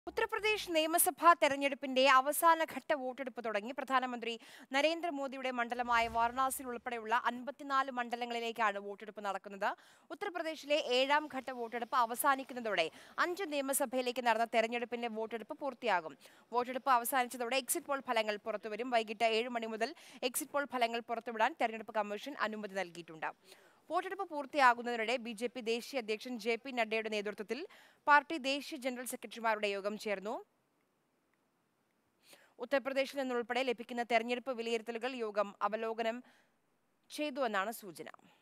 ഉത്തർപ്രദേശ് നിയമസഭാ തെരഞ്ഞെടുപ്പിന്റെ അവസാനഘട്ട വോട്ടെടുപ്പ് തുടങ്ങി പ്രധാനമന്ത്രി നരേന്ദ്രമോദിയുടെ മണ്ഡലമായ വാരണാസിയിൽ ഉൾപ്പെടെയുള്ള അൻപത്തിനാല് മണ്ഡലങ്ങളിലേക്കാണ് വോട്ടെടുപ്പ് നടക്കുന്നത് ഉത്തർപ്രദേശിലെ ഏഴാം ഘട്ട വോട്ടെടുപ്പ് അവസാനിക്കുന്നതോടെ അഞ്ച് നിയമസഭയിലേക്ക് നടന്ന തെരഞ്ഞെടുപ്പിന്റെ വോട്ടെടുപ്പ് പൂർത്തിയാകും വോട്ടെടുപ്പ് അവസാനിച്ചതോടെ എക്സിറ്റ് പോൾ ഫലങ്ങൾ പുറത്തുവരും വൈകിട്ട് ഏഴ് മണി മുതൽ എക്സിറ്റ് പോൾ ഫലങ്ങൾ പുറത്തുവിടാൻ തെരഞ്ഞെടുപ്പ് കമ്മീഷൻ അനുമതി നൽകിയിട്ടുണ്ട് വോട്ടെടുപ്പ് പൂർത്തിയാകുന്നതിനിടെ ബി ജെ പി ദേശീയ അധ്യക്ഷൻ ജെ പി നഡ്ഡയുടെ നേതൃത്വത്തിൽ പാർട്ടി ദേശീയ ജനറൽ സെക്രട്ടറിമാരുടെ യോഗം ചേർന്നു ഉത്തർപ്രദേശിൽ നിന്നുൾപ്പെടെ ലഭിക്കുന്ന തെരഞ്ഞെടുപ്പ് വിലയിരുത്തലുകൾ യോഗം അവലോകനം ചെയ്തുവെന്നാണ് സൂചന